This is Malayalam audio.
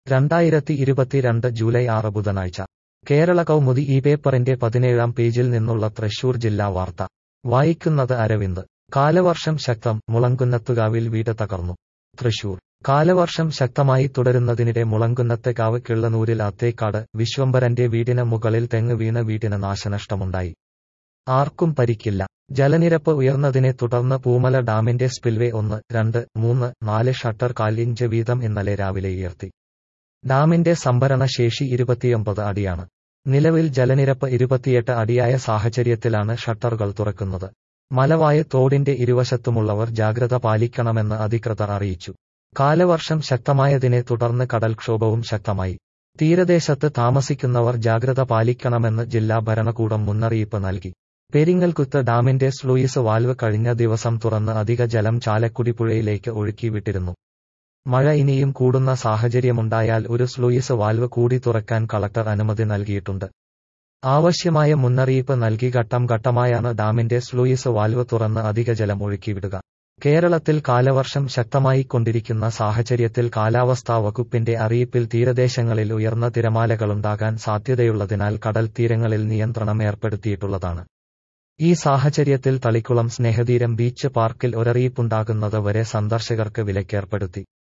രണ്ടായിരത്തി ഇരുപത്തിരണ്ട് ജൂലൈ ആറ് ബുധനാഴ്ച കേരള കൗമുദി ഈ പേപ്പറിന്റെ പതിനേഴാം പേജിൽ നിന്നുള്ള തൃശൂർ ജില്ലാ വാർത്ത വായിക്കുന്നത് അരവിന്ദ് കാലവർഷം ശക്തം മുളങ്കുന്നത്തുകാവിൽ വീട് തകർന്നു തൃശൂർ കാലവർഷം ശക്തമായി തുടരുന്നതിനിടെ മുളങ്കുന്നത്തെ കാവ് കിള്ളനൂരിൽ അത്തേക്കാട് വിശ്വംഭരന്റെ വീടിന് മുകളിൽ തെങ്ങ് വീണ് വീടിന് നാശനഷ്ടമുണ്ടായി ആർക്കും പരിക്കില്ല ജലനിരപ്പ് ഉയർന്നതിനെ തുടർന്ന് പൂമല ഡാമിന്റെ സ്പിൽവേ ഒന്ന് രണ്ട് മൂന്ന് നാല് ഷട്ടർ കാലിഞ്ച് വീതം ഇന്നലെ രാവിലെ ഉയർത്തി ഡാമിന്റെ സംഭരണ ശേഷി ഇരുപത്തിയൊമ്പത് അടിയാണ് നിലവിൽ ജലനിരപ്പ് ഇരുപത്തിയെട്ട് അടിയായ സാഹചര്യത്തിലാണ് ഷട്ടറുകൾ തുറക്കുന്നത് മലവായ തോടിന്റെ ഇരുവശത്തുമുള്ളവർ ജാഗ്രത പാലിക്കണമെന്ന് അധികൃതർ അറിയിച്ചു കാലവർഷം ശക്തമായതിനെ തുടർന്ന് കടൽക്ഷോഭവും ശക്തമായി തീരദേശത്ത് താമസിക്കുന്നവർ ജാഗ്രത പാലിക്കണമെന്ന് ജില്ലാ ഭരണകൂടം മുന്നറിയിപ്പ് നൽകി പെരിങ്ങൽകുത്ത് ഡാമിന്റെ സ്ലൂയിസ് വാൽവ് കഴിഞ്ഞ ദിവസം തുറന്ന് അധിക ജലം ചാലക്കുടി പുഴയിലേക്ക് ഒഴുക്കിവിട്ടിരുന്നു മഴ ഇനിയും കൂടുന്ന സാഹചര്യമുണ്ടായാൽ ഒരു സ്ലൂയിസ് വാൽവ് കൂടി തുറക്കാൻ കളക്ടർ അനുമതി നൽകിയിട്ടുണ്ട് ആവശ്യമായ മുന്നറിയിപ്പ് നൽകി ഘട്ടം ഘട്ടമായാണ് ഡാമിന്റെ സ്ലൂയിസ് വാൽവ് തുറന്ന് അധിക ജലം ഒഴുക്കിവിടുക കേരളത്തിൽ കാലവർഷം ശക്തമായിക്കൊണ്ടിരിക്കുന്ന സാഹചര്യത്തിൽ കാലാവസ്ഥാ വകുപ്പിന്റെ അറിയിപ്പിൽ തീരദേശങ്ങളിൽ ഉയർന്ന തിരമാലകളുണ്ടാകാൻ സാധ്യതയുള്ളതിനാൽ കടൽ തീരങ്ങളിൽ നിയന്ത്രണം ഏർപ്പെടുത്തിയിട്ടുള്ളതാണ് ഈ സാഹചര്യത്തിൽ തളിക്കുളം സ്നേഹതീരം ബീച്ച് പാർക്കിൽ ഒരറിയിപ്പുണ്ടാകുന്നത് വരെ സന്ദർശകർക്ക് വിലക്കേർപ്പെടുത്തി